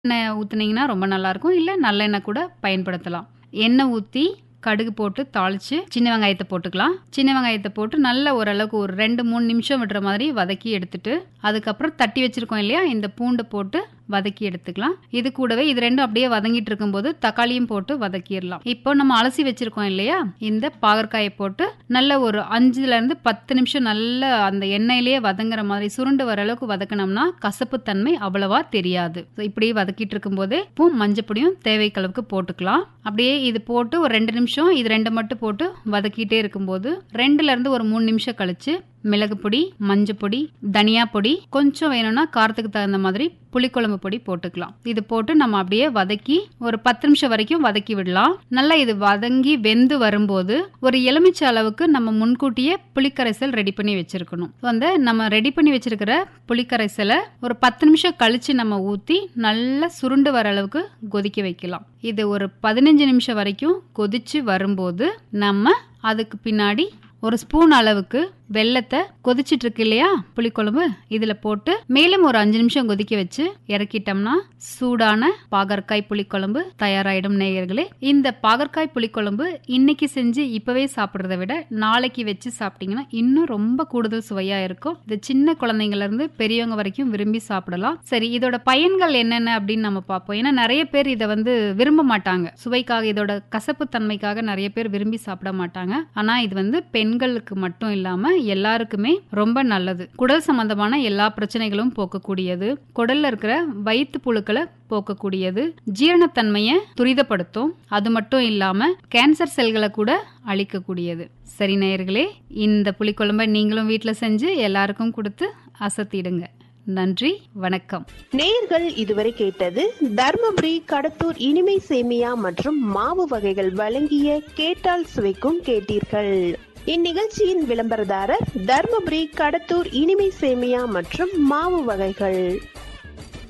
எண்ணெய் ஊத்துனீங்கன்னா ரொம்ப நல்லாயிருக்கும். இல்ல நல்லெண்ணெய் கூட பயன்படுத்தலாம். எண்ணெய் ஊத்தி, கடுகு போட்டு தாளிச்சு, சின்ன வெங்காயத்த போட்டுக்கலாம். சின்ன வெங்காயத்த போட்டு நல்ல ஓரளவுக்கு ஒரு 2, 3 நிமிஷம் விடுற மாதிரி வதக்கி எடுத்துட்டு, அதுக்கப்புறம் தட்டி வச்சிருக்கோம் இல்லையா? இந்த பூண்ட போட்டு வதக்கி எடுத்துக்கலாம். இது கூடவே இது 2ம் அப்படியே வதங்கிட்டு இருக்கும்போது தக்காளியும் போட்டு வதக்கிரலாம். இப்போ நம்ம அலசி வச்சிருக்கோம் இல்லையா? இந்த பாகற்காய போட்டு நல்ல ஒரு 5லருந்து 10 நிமிஷம் நல்லா அந்த எண்ணெயிலேயே வதங்குற மாதிரி சுருண்டு வர அளவுக்கு வதக்குனோம்னா, கசப்பு தன்மை அவ்வளவா தெரியாது. ஸோ இப்படி வதக்கிட்டு இருக்கும்போதே உப்பும், மஞ்சப்பொடியும் தேவைக்கு அளவுக்கு போட்டுக்கலாம். அப்படியே இது போட்டு ஒரு 2 நிமிஷம் இது 2 மட்டும் போட்டு வதக்கிட்டே இருக்கும்போது 2லருந்து ஒரு 3 நிமிஷம் கழிச்சு மிளகு பொடி, மஞ்சப்பொடி, தனியா பொடி, கொஞ்சம் வேணும்னா காரத்துக்கு தகுந்த மாதிரி புளிக்குழம்பு பொடி போட்டுக்கலாம். இது போட்டு நம்ம அப்படியே வதக்கி ஒரு 10 நிமிஷம் வரைக்கும் வதக்கி விடலாம். நல்லா இது வதங்கி வெந்து வரும்போது ஒரு எலுமிச்சை அளவுக்கு நம்ம முன்கூட்டியே புளிக்கரைசல் ரெடி பண்ணி வச்சிருக்கணும். அந்த நம்ம ரெடி பண்ணி வச்சிருக்கிற புளிக்கரைசல ஒரு 10 நிமிஷம் கழிச்சு நம்ம ஊத்தி நல்லா சுருண்டு வர அளவுக்கு கொதிக்க வைக்கலாம். இது ஒரு 15 நிமிஷம் வரைக்கும் கொதிச்சு வரும்போது நம்ம அதுக்கு பின்னாடி ஒரு ஸ்பூன் அளவுக்கு வெல்லத்த கொதிச்சிட்டு இருக்கு இல்லையா? புளிக்குழம்பு இதுல போட்டு மேலும் ஒரு 5 நிமிஷம் கொதிக்க வச்சு இறக்கிட்டோம்னா சூடான பாகற்காய் புளிக்குழம்பு தயாராயிடும் நேயர்களே. இந்த பாகற்காய் புளிக்குழம்பு இன்னைக்கு செஞ்சு இப்பவே சாப்பிடுறத விட நாளைக்கு வச்சு சாப்பிட்டீங்கன்னா இன்னும் ரொம்ப கூடுதல் சுவையா இருக்கும். இது சின்ன குழந்தைங்கள்ல இருந்து பெரியவங்க வரைக்கும் விரும்பி சாப்பிடலாம். சரி இதோட பயன்கள் என்னென்ன அப்படின்னு நம்ம பார்ப்போம். ஏன்னா நிறைய பேர் இத வந்து விரும்ப மாட்டாங்க. சுவைக்காக இதோட கசப்பு தன்மைக்காக நிறைய பேர் விரும்பி சாப்பிட மாட்டாங்க. ஆனா இது வந்து பெண்களுக்கு மட்டும் இல்லாம எல்லாருக்குமே ரொம்ப நல்லது. குடல் சம்பந்தமான எல்லா பிரச்சனைகளும் போக்கக்கூடியது. குடல்ல இருக்கிற வயித்து புழுக்களை போக்கக்கூடியது. ஜீரணத்தன்மையை துரிதப்படுத்தும். அது மட்டும் இல்லாம கேன்சர் செல்களை கூட அழிக்கக்கூடியது. சரி நேயர்களே இந்த புளிக்குழம்ப நீங்களும் வீட்ல செஞ்சு எல்லாருக்கும் கொடுத்து அசத்திடுங்க. நன்றி வணக்கம். நேயர்கள் இதுவரை கேட்டது தர்மபுரி கடத்தூர் இனிமை சேமியா மற்றும் மாவு வகைகள் வழங்கிய கேட்டால் சுவைக்கும் கேட்டீர்கள். இந்நிகழ்ச்சியின் விளம்பரதாரர் தர்மபுரி கடத்தூர் இனிமை சேமியா மற்றும் மாவு வகைகள்